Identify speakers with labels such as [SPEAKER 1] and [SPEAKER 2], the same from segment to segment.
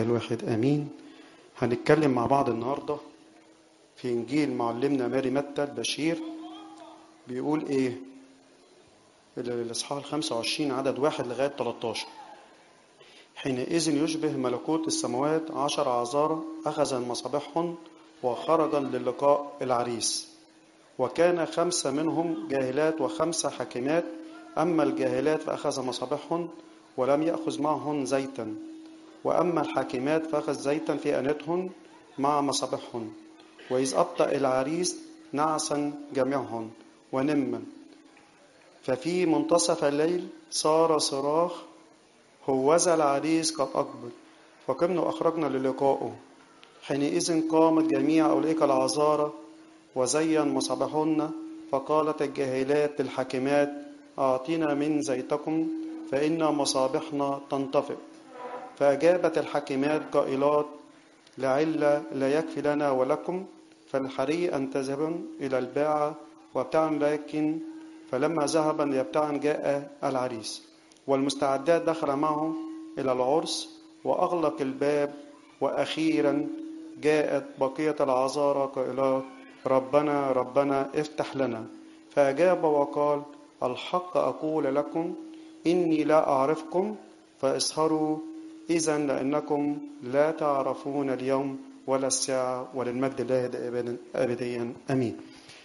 [SPEAKER 1] الواحد امين هنتكلم مع بعض النهارده في انجيل معلمنا ماري متى البشير بيقول ايه الاصحاح ال 25 عدد واحد لغايه 13 حينئذ يشبه ملكوت السماوات عشر عذارى أخذ مصابيحهن وخرجا للقاء العريس وكان خمسة منهم جاهلات وخمسة حكيمات أما الجاهلات فأخذ مصابيحهن ولم يأخذ معهن زيتا وأما الحكيمات فأخذ زيتا في أنتهن مع مصابيحهن وإذ أبطأ العريس نعسا جميعهن ونما ففي منتصف الليل صار صراخ هوذا العريس قد أقبل فقمنا وأخرجنا للقائه حينئذ قامت جميع أولئك العذارى وزين مصابيحهن فقالت الجاهلات للحاكمات أعطينا من زيتكم فإن مصابيحنا تنطفئ فأجابت الحاكمات قائلات لعل لا يكفي لنا ولكم فالحري أن تذهبن إلى الباعة وابتعن لكن فلما ذهبا ليبتعن جاء العريس والمستعدات دخل معه إلى العرس وأغلق الباب وأخيرا جاءت بقية العذارى قائلات ربنا ربنا افتح لنا فأجاب وقال الحق أقول لكم إني لا أعرفكم فاسهروا إذا لأنكم لا تعرفون اليوم ولا الساعة وللمجد الله دائما أبديا أمين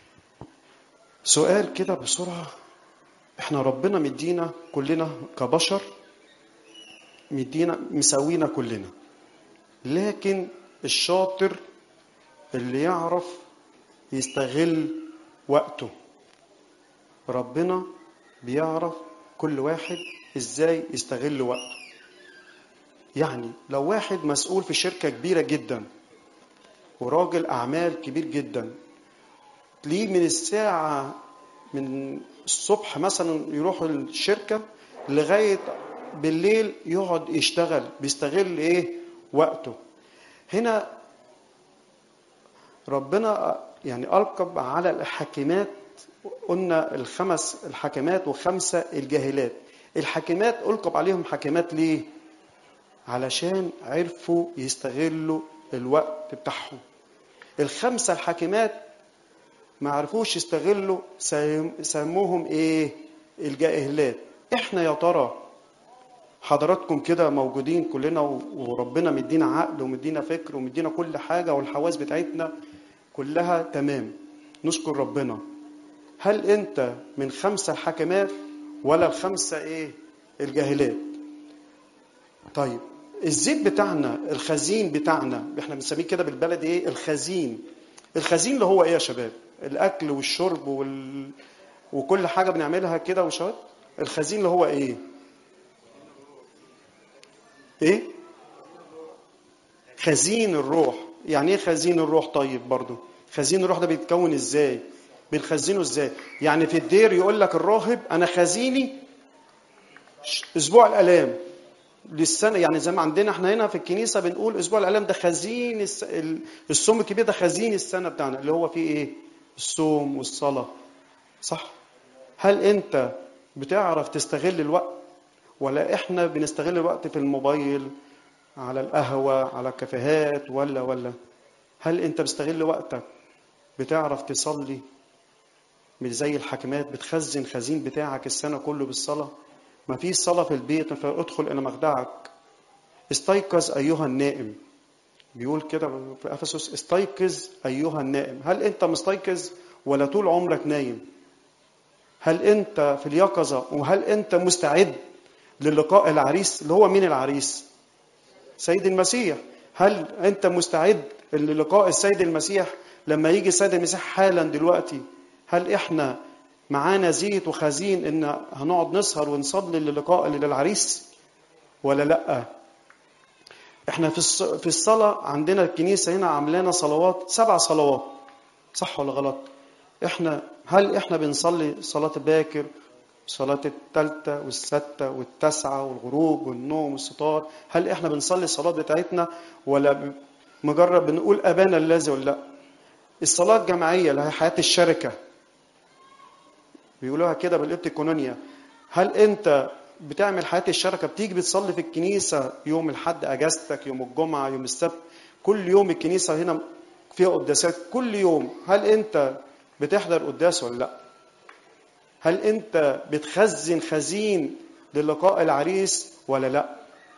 [SPEAKER 1] سؤال كده بسرعة احنا ربنا مدينا كلنا كبشر مدينا مساوينا كلنا لكن الشاطر اللي يعرف يستغل وقته ربنا بيعرف كل واحد ازاي يستغل وقته يعني لو واحد مسؤول في شركة كبيرة جدا وراجل أعمال كبير جدا تلاقيه من الساعة من الصبح مثلا يروح الشركة لغاية بالليل يقعد يشتغل بيستغل ايه وقته هنا ربنا يعني ألقب على الحاكمات قلنا الخمس الحاكمات وخمسة الجاهلات الحاكمات ألقب عليهم حاكمات ليه علشان عرفوا يستغلوا الوقت بتاعهم الخمسة الحاكمات ما عرفوش يستغلوا سموهم ايه الجاهلات احنا يا ترى حضراتكم كده موجودين كلنا وربنا مدينا عقل ومدينا فكر ومدينا كل حاجة والحواس بتاعتنا كلها تمام نشكر ربنا هل انت من خمسة الحكمات ولا الخمسة ايه الجاهلات طيب الزيت بتاعنا الخزين بتاعنا احنا بنسميه كده بالبلد ايه الخزين الخزين اللي هو ايه يا شباب الاكل والشرب وال... وكل حاجه بنعملها كده وشباب الخزين اللي هو ايه ايه خزين الروح يعني ايه خزين الروح طيب برضو خزين الروح ده بيتكون ازاي بنخزنه ازاي يعني في الدير يقول لك الراهب انا خزيني اسبوع الالام للسنه يعني زي ما عندنا احنا هنا في الكنيسه بنقول اسبوع الالام ده خزين الصوم الكبير ده خزين السنه بتاعنا اللي هو فيه ايه الصوم والصلاه صح هل انت بتعرف تستغل الوقت ولا احنا بنستغل الوقت في الموبايل على القهوه على الكافيهات ولا ولا هل انت بتستغل وقتك بتعرف تصلي مش زي الحاكمات بتخزن خزين بتاعك السنه كله بالصلاه ما فيش صلاة في البيت فادخل إلى مخدعك استيقظ أيها النائم بيقول كده في أفسس استيقظ أيها النائم هل أنت مستيقظ ولا طول عمرك نايم هل أنت في اليقظة وهل أنت مستعد للقاء العريس اللي هو مين العريس سيد المسيح هل أنت مستعد للقاء السيد المسيح لما يجي السيد المسيح حالا دلوقتي هل إحنا معانا زيت وخزين ان هنقعد نسهر ونصلي للقاء للعريس ولا لا احنا في في الصلاه عندنا الكنيسه هنا عاملانا صلوات سبع صلوات صح ولا غلط احنا هل احنا بنصلي صلاه باكر صلاة الثالثة والستة والتاسعة والغروب والنوم والستار هل احنا بنصلي الصلاة بتاعتنا ولا مجرد بنقول أبانا الذي ولا لا الصلاة الجماعية اللي هي حياة الشركة بيقولوها كده بالابتكونونيا هل انت بتعمل حياه الشركه بتيجي بتصلي في الكنيسه يوم الحد اجازتك يوم الجمعه يوم السبت كل يوم الكنيسه هنا فيها قداسات كل يوم هل انت بتحضر قداس ولا لا هل انت بتخزن خزين للقاء العريس ولا لا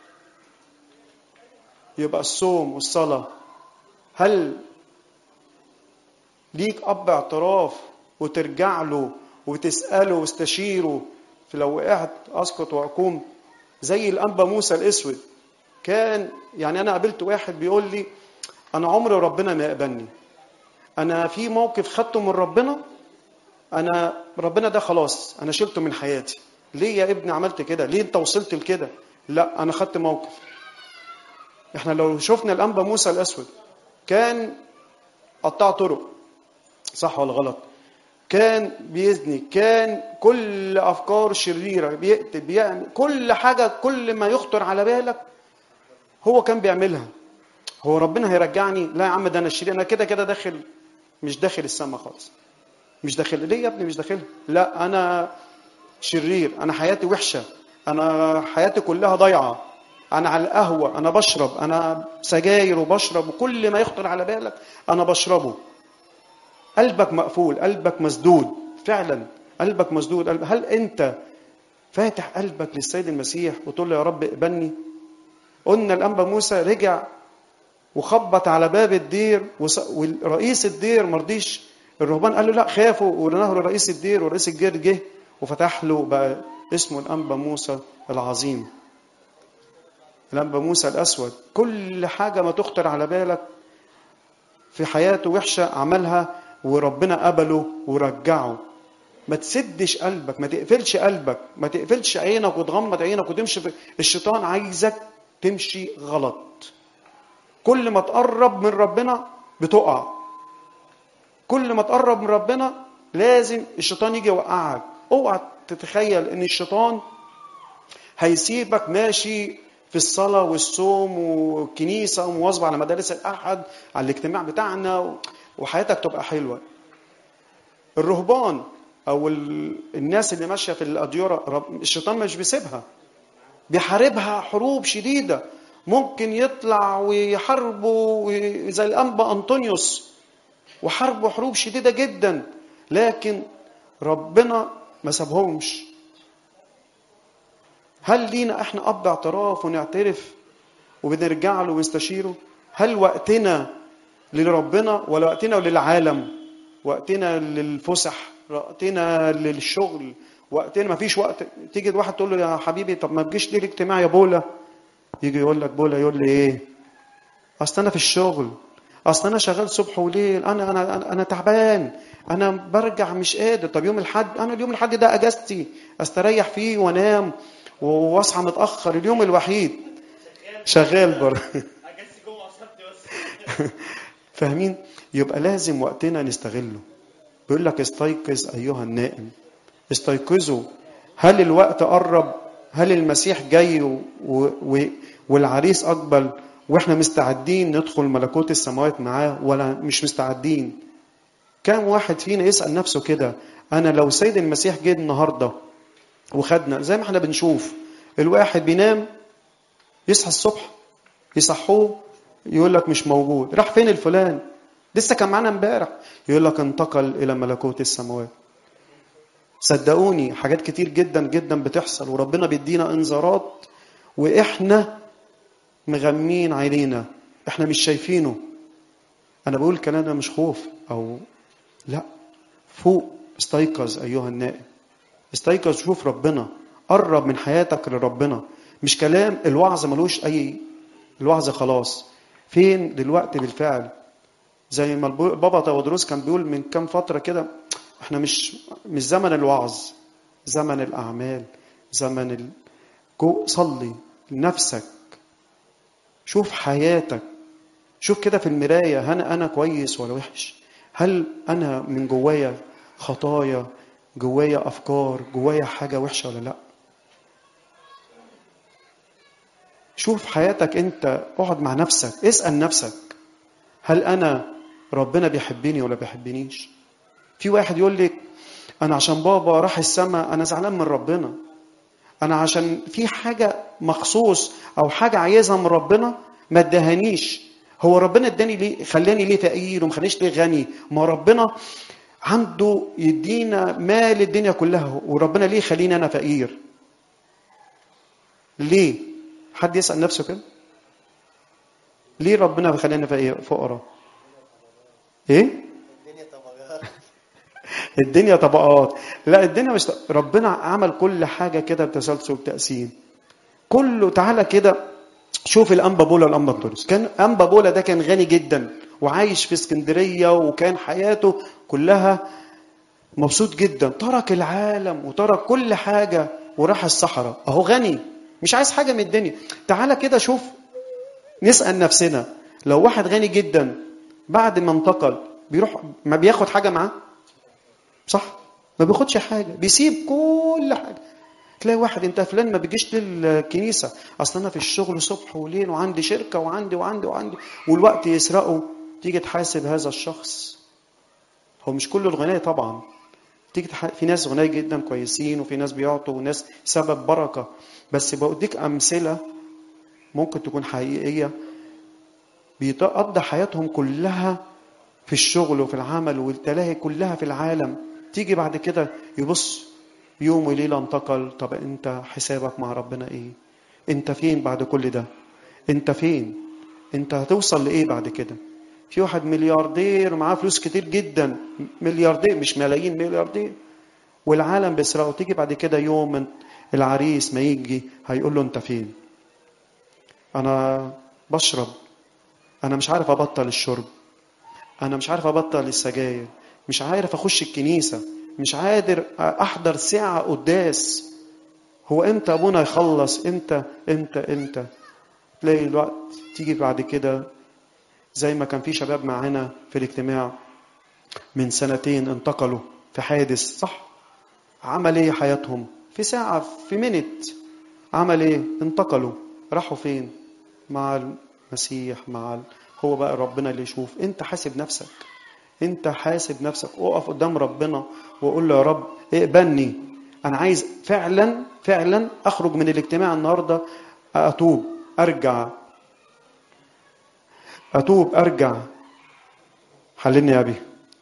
[SPEAKER 1] يبقى الصوم والصلاه هل ليك اب اعتراف وترجع له وتساله واستشيره في لو وقعت اسقط واقوم زي الانبا موسى الاسود كان يعني انا قابلت واحد بيقول لي انا عمري ربنا ما يقبلني انا في موقف خدته من ربنا انا ربنا ده خلاص انا شلته من حياتي ليه يا ابني عملت كده ليه انت وصلت لكده لا انا خدت موقف احنا لو شفنا الانبا موسى الاسود كان قطاع طرق صح ولا غلط كان بيزني كان كل افكار شريره بيقتل بيعمل كل حاجه كل ما يخطر على بالك هو كان بيعملها هو ربنا هيرجعني لا يا عم ده انا شرير انا كده كده داخل مش داخل السما خالص مش داخل ليه يا ابني مش داخلها لا انا شرير انا حياتي وحشه انا حياتي كلها ضايعه انا على القهوه انا بشرب انا سجاير وبشرب وكل ما يخطر على بالك انا بشربه قلبك مقفول قلبك مسدود فعلا قلبك مسدود قلب. هل انت فاتح قلبك للسيد المسيح وتقول له يا رب اقبلني قلنا الانبا موسى رجع وخبط على باب الدير ورئيس الدير مرضيش الرهبان قال له لا خافوا ونهر رئيس الدير ورئيس الدير جه وفتح له بقى اسمه الانبا موسى العظيم الانبا موسى الاسود كل حاجه ما تخطر على بالك في حياته وحشه عملها وربنا قبله ورجعه ما تسدش قلبك ما تقفلش قلبك ما تقفلش عينك وتغمض عينك وتمشي في الشيطان عايزك تمشي غلط كل ما تقرب من ربنا بتقع كل ما تقرب من ربنا لازم الشيطان يجي يوقعك اوعى تتخيل ان الشيطان هيسيبك ماشي في الصلاة والصوم والكنيسة ومواظبة على مدارس الأحد على الاجتماع بتاعنا وحياتك تبقى حلوة الرهبان أو الناس اللي ماشية في الأديرة الشيطان مش بيسيبها بيحاربها حروب شديدة ممكن يطلع ويحاربوا زي الأنبا أنطونيوس وحاربوا حروب شديدة جدا لكن ربنا ما سابهمش هل لينا احنا اب اعتراف ونعترف وبنرجع له ونستشيره هل وقتنا لربنا ولا وقتنا للعالم وقتنا للفسح وقتنا للشغل وقتنا ما فيش وقت تيجي واحد تقول له يا حبيبي طب ما تجيش ليه الاجتماع يا بولا يجي يقول لك بولا يقول لي ايه اصل انا في الشغل اصل انا شغال صبح وليل انا انا انا تعبان انا برجع مش قادر طب يوم الحد انا اليوم الحد ده اجازتي استريح فيه وانام واصحى متاخر اليوم الوحيد شغال برضه فاهمين يبقى لازم وقتنا نستغله بيقول لك استيقظ ايها النائم استيقظوا هل الوقت قرب هل المسيح جاي و... و... والعريس اقبل واحنا مستعدين ندخل ملكوت السماوات معاه ولا مش مستعدين كم واحد فينا يسال نفسه كده انا لو سيد المسيح جه النهارده وخدنا زي ما احنا بنشوف الواحد بينام يصحى الصبح يصحوه يقول لك مش موجود راح فين الفلان لسه كان معانا امبارح يقول لك انتقل الى ملكوت السماوات صدقوني حاجات كتير جدا جدا بتحصل وربنا بيدينا انذارات واحنا مغمين عينينا احنا مش شايفينه انا بقول الكلام ده مش خوف او لا فوق استيقظ ايها النائم استيقظ شوف ربنا قرب من حياتك لربنا مش كلام الوعظ ملوش اي الوعظ خلاص فين دلوقتي بالفعل زي ما بابا تودروس كان بيقول من كام فتره كده احنا مش مش زمن الوعظ زمن الاعمال زمن ال... جو صلي لنفسك شوف حياتك شوف كده في المرايه هل انا كويس ولا وحش هل انا من جوايا خطايا جوايا افكار جوايا حاجه وحشه ولا لا شوف حياتك انت اقعد مع نفسك اسال نفسك هل انا ربنا بيحبني ولا بيحبنيش في واحد يقول لك انا عشان بابا راح السماء انا زعلان من ربنا انا عشان في حاجه مخصوص او حاجه عايزها من ربنا ما ادهانيش هو ربنا اداني ليه خلاني ليه فقير وما خلانيش ليه غني ما ربنا عنده يدينا مال الدنيا كلها وربنا ليه يخليني انا فقير ليه حد يسال نفسه كده ليه ربنا بيخلينا فقير فقراء ايه
[SPEAKER 2] الدنيا طبقات
[SPEAKER 1] الدنيا طبقات لا الدنيا مش ط- ربنا عمل كل حاجه كده بتسلسل وتقسيم كله تعالى كده شوف الانبا بولا والانبا انطونيوس كان انبا بولا ده كان غني جدا وعايش في اسكندريه وكان حياته كلها مبسوط جدا ترك العالم وترك كل حاجه وراح الصحراء اهو غني مش عايز حاجه من الدنيا تعالى كده شوف نسال نفسنا لو واحد غني جدا بعد ما انتقل بيروح ما بياخد حاجه معاه صح ما بياخدش حاجه بيسيب كل حاجه تلاقي واحد انت فلان ما بيجيش للكنيسه اصل انا في الشغل صبح وليل وعندي شركه وعندي وعندي وعندي والوقت يسرقه تيجي تحاسب هذا الشخص هو مش كله الغنية طبعا تيجي تح... في ناس غنية جدا كويسين وفي ناس بيعطوا وناس سبب بركة بس بوديك أمثلة ممكن تكون حقيقية بيقضي حياتهم كلها في الشغل وفي العمل والتلاهي كلها في العالم تيجي بعد كده يبص يوم وليلة انتقل طب انت حسابك مع ربنا ايه انت فين بعد كل ده انت فين انت هتوصل لايه بعد كده في واحد ملياردير ومعاه فلوس كتير جدا ملياردير مش ملايين ملياردير والعالم بيسرقه تيجي بعد كده يوم من العريس ما يجي هيقول له انت فين انا بشرب انا مش عارف ابطل الشرب انا مش عارف ابطل السجاير مش عارف اخش الكنيسه مش قادر احضر ساعه قداس هو امتى ابونا يخلص امتى امتى امتى تلاقي الوقت تيجي بعد كده زي ما كان في شباب معانا في الاجتماع من سنتين انتقلوا في حادث صح عمل ايه حياتهم في ساعة في منت عمل ايه انتقلوا راحوا فين مع المسيح مع ال... هو بقى ربنا اللي يشوف انت حاسب نفسك انت حاسب نفسك اقف قدام ربنا وقول له يا رب اقبلني انا عايز فعلا فعلا اخرج من الاجتماع النهارده اتوب ارجع اتوب ارجع حللني يا ابي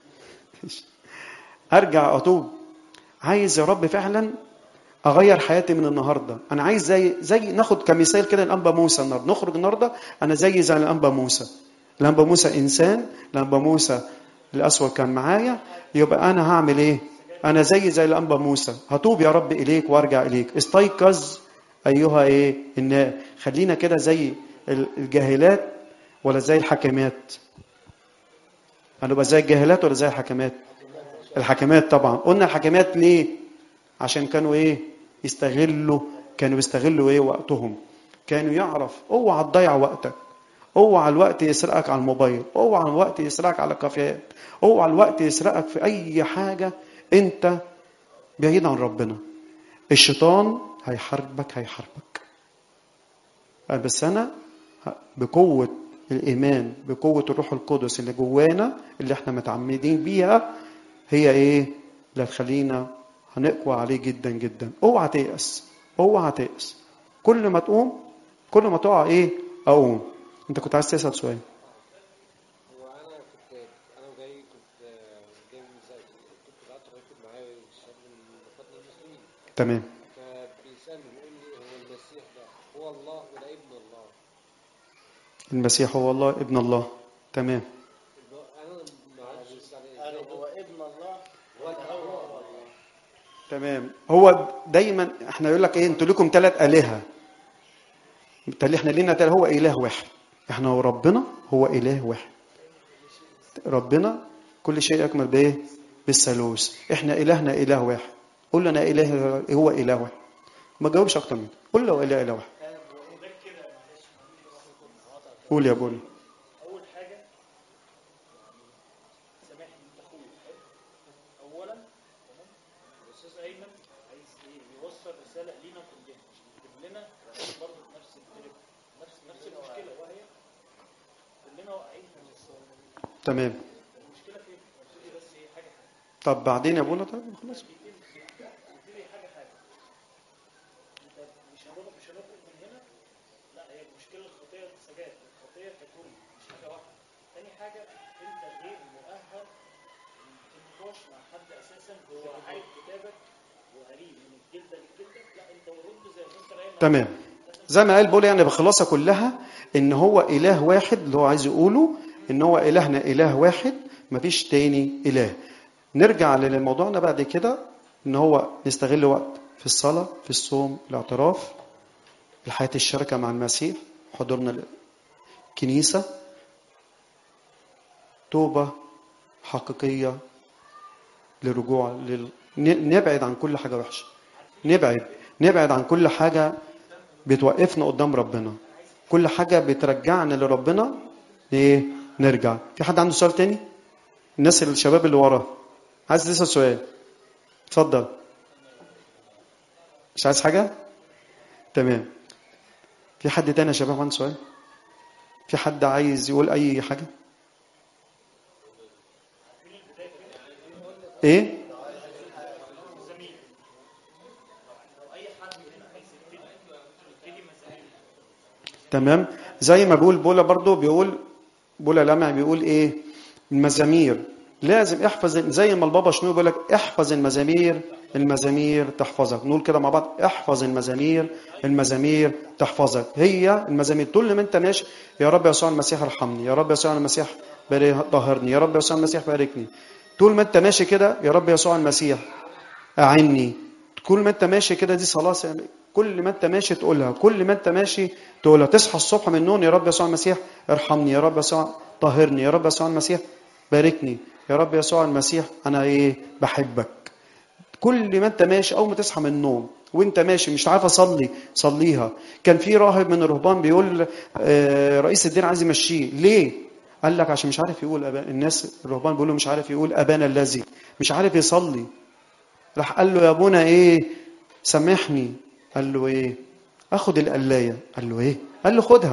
[SPEAKER 1] ارجع اتوب عايز يا رب فعلا اغير حياتي من النهارده انا عايز زي زي ناخد كمثال كده الانبا موسى النهارده نخرج النهارده انا زي زي الانبا موسى الانبا موسى انسان الانبا موسى الاسود كان معايا يبقى انا هعمل ايه انا زي زي الانبا موسى هتوب يا رب اليك وارجع اليك استيقظ ايها ايه ان خلينا كده زي الجاهلات ولا زي الحكمات هنبقى زي الجاهلات ولا زي الحكمات الحكمات طبعا قلنا الحكمات ليه عشان كانوا ايه يستغلوا كانوا بيستغلوا ايه وقتهم كانوا يعرف اوعى تضيع وقتك اوعى الوقت يسرقك على الموبايل اوعى الوقت يسرقك على الكافيهات اوعى الوقت يسرقك في اي حاجه انت بعيد عن ربنا الشيطان هيحاربك هيحاربك بس انا بقوه الايمان بقوه الروح القدس اللي جوانا اللي احنا متعمدين بيها هي ايه اللي هتخلينا هنقوى عليه جدا جدا اوعى تيأس اوعى تيأس كل ما تقوم كل ما تقع ايه اقوم انت كنت عايز تسأل سؤال
[SPEAKER 2] هو انا كنت انا جاي كنت جاي من زي كنت قعدت راكب معايا الشاب من فضل المسلمين
[SPEAKER 1] تمام
[SPEAKER 2] فبيسالني بيقول لي هو المسيح ده هو الله ولا ابن الله؟
[SPEAKER 1] المسيح هو الله ابن الله تمام
[SPEAKER 2] انا ما اعرفش
[SPEAKER 3] قال هو ابن الله ولا هو الله
[SPEAKER 1] تمام هو دايما احنا يقول لك ايه انتوا لكم ثلاث الهه بالتالي احنا لينا تلات هو اله واحد احنا هو ربنا هو اله واحد ربنا كل شيء يكمل بايه بالثالوث احنا الهنا اله واحد قول له انا اله هو اله واحد ما جاوبش اكتر من كده. قول له اله اله واحد قول يا بولي
[SPEAKER 3] اول حاجه يعني سامحني انت اخويا حلو اولا تمام الاستاذ ايمن عايز ايه يوصل رساله لينا كلنا يجيب لنا برضه نفس التريب نفس نفس المشكله وهي كلنا واقعين في الصوره
[SPEAKER 1] تمام
[SPEAKER 3] المشكله فين؟ المشكله بس ايه حاجه حاجه
[SPEAKER 1] طب بعدين يا بولا طيب خلاص
[SPEAKER 3] نبتدي حاجه حاجه انت تاني حاجه انت غير مؤهل النقاش مع حد اساسا هو عارف كتابك وقريب من الجلده للجلده لا انت ورد زي ما انت رايح
[SPEAKER 1] تمام زي ما قال بول يعني بخلاصه كلها ان هو اله واحد اللي هو عايز يقوله ان هو الهنا اله واحد مفيش تاني اله نرجع لموضوعنا بعد كده ان هو نستغل وقت في الصلاه في الصوم الاعتراف الحياه الشركه مع المسيح حضورنا الكنيسه توبه حقيقيه للرجوع لل... ن- نبعد عن كل حاجه وحشه نبعد نبعد عن كل حاجه بتوقفنا قدام ربنا كل حاجه بترجعنا لربنا ايه نرجع في حد عنده سؤال تاني الناس الشباب اللي ورا عايز تسال سؤال اتفضل مش عايز حاجه تمام في حد تاني يا شباب عنده سؤال في حد عايز يقول اي حاجه ايه تمام زي ما بيقول بولا برضو بيقول بولا لمع بيقول ايه المزامير لازم احفظ زي ما البابا شنو بيقول لك احفظ المزامير المزامير تحفظك نقول كده مع بعض احفظ المزامير المزامير تحفظك هي المزامير طول ما انت ماشي يا رب يا يسوع المسيح ارحمني يا رب يا يسوع المسيح بارك- طهرني يا رب يا يسوع المسيح باركني طول ما انت ماشي كده يا رب يا يسوع المسيح أعني كل ما انت ماشي كده دي صلاة سامي. كل ما انت ماشي تقولها كل ما انت ماشي تقولها تصحى الصبح من النوم يا رب يسوع المسيح ارحمني يا رب يسوع طهرني يا رب يسوع المسيح باركني يا رب يسوع المسيح انا ايه بحبك كل ما انت ماشي اول ما تصحى من النوم وانت ماشي مش عارف اصلي صليها كان في راهب من الرهبان بيقول آه، رئيس الدين عايز يمشيه ليه قال لك عشان مش عارف يقول أبان. الناس الرهبان بيقولوا مش عارف يقول ابانا الذي مش عارف يصلي راح قال له يا ابونا ايه سامحني قال له ايه اخد القلايه قال له ايه قال له خدها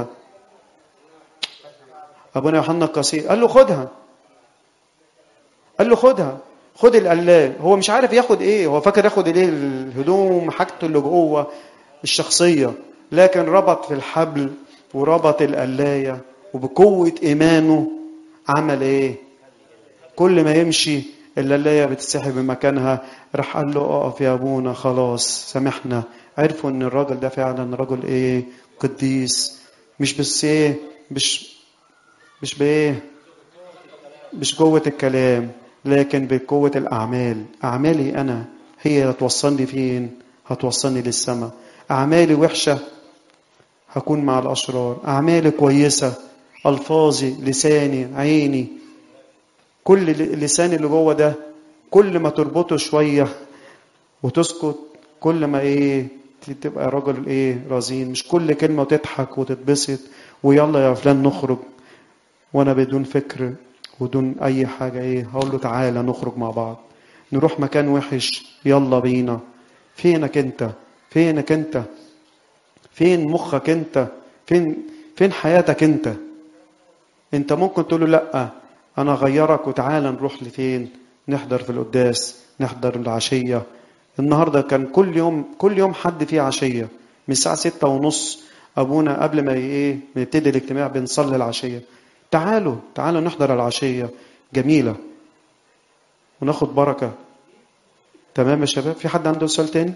[SPEAKER 1] ابونا يوحنا القصير قال له خدها قال له خدها خد القلايه هو مش عارف ياخد ايه هو فاكر ياخد ايه الهدوم حاجته اللي جوه الشخصيه لكن ربط في الحبل وربط القلايه وبقوه ايمانه عمل ايه كل ما يمشي القلايه بتتسحب من مكانها راح قال له اقف يا ابونا خلاص سامحنا عرفوا ان الراجل ده فعلا رجل ايه قديس مش بس ايه مش مش بايه مش قوة الكلام لكن بقوة الأعمال أعمالي أنا هي اللي هتوصلني فين هتوصلني للسماء أعمالي وحشة هكون مع الأشرار أعمالي كويسة ألفاظي لساني عيني كل اللسان اللي جوه ده كل ما تربطه شوية وتسكت كل ما ايه تبقى راجل ايه رزين مش كل كلمة وتضحك وتتبسط ويلا يا فلان نخرج وانا بدون فكر ودون اي حاجة ايه هقول له تعالى نخرج مع بعض نروح مكان وحش يلا بينا فينك انت فينك انت فين مخك انت فين فين حياتك انت انت ممكن تقول له لا انا اغيرك وتعالى نروح لفين نحضر في القداس نحضر العشية النهاردة كان كل يوم كل يوم حد فيه عشية من الساعة ستة ونص أبونا قبل ما ايه نبتدي الاجتماع بنصلي العشية تعالوا تعالوا نحضر العشية جميلة وناخد بركة تمام يا شباب في حد عنده سؤال تاني